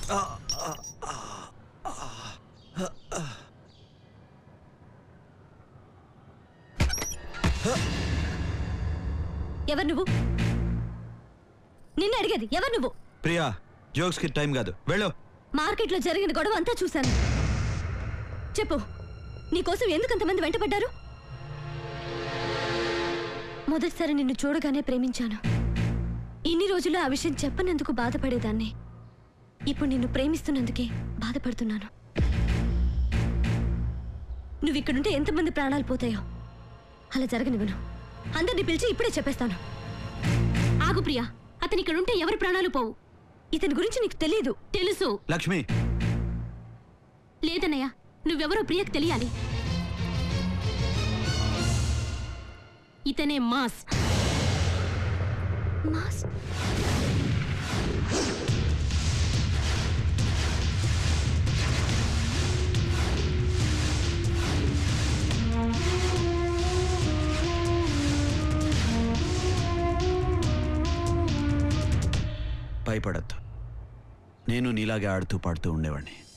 ఎవరు నువ్వు నిన్ను అడిగేది ఎవరు నువ్వు ప్రియా జోక్స్ కి టైం కాదు వెళ్ళు మార్కెట్లో జరిగిన గొడవ అంతా చూశాను చెప్పు నీకోసం ఎందుకు అంతమంది వెంటపడ్డారు మొదటిసారి నిన్ను చూడగానే ప్రేమించాను ఇన్ని రోజులు ఆ విషయం చెప్పనందుకు బాధపడేదాన్ని ఇప్పుడు నిన్ను ప్రేమిస్తున్నందుకే బాధపడుతున్నాను నువ్వు ఇక్కడుంటే ఎంతమంది ప్రాణాలు పోతాయో అలా జరగనివ్వను అందరిని పిలిచి ఇప్పుడే చెప్పేస్తాను ఆగు ప్రియా అతని ఇక్కడుంటే ఎవరి ప్రాణాలు పోవు ఇతని గురించి నీకు తెలియదు తెలుసు లక్ష్మి లేదన్నయ్య నువ్వెవరో ప్రియకు తెలియాలి ఇతనే మాస్ మాస్ భయపడద్దు నేను నీలాగే ఆడుతూ పాడుతూ ఉండేవాడిని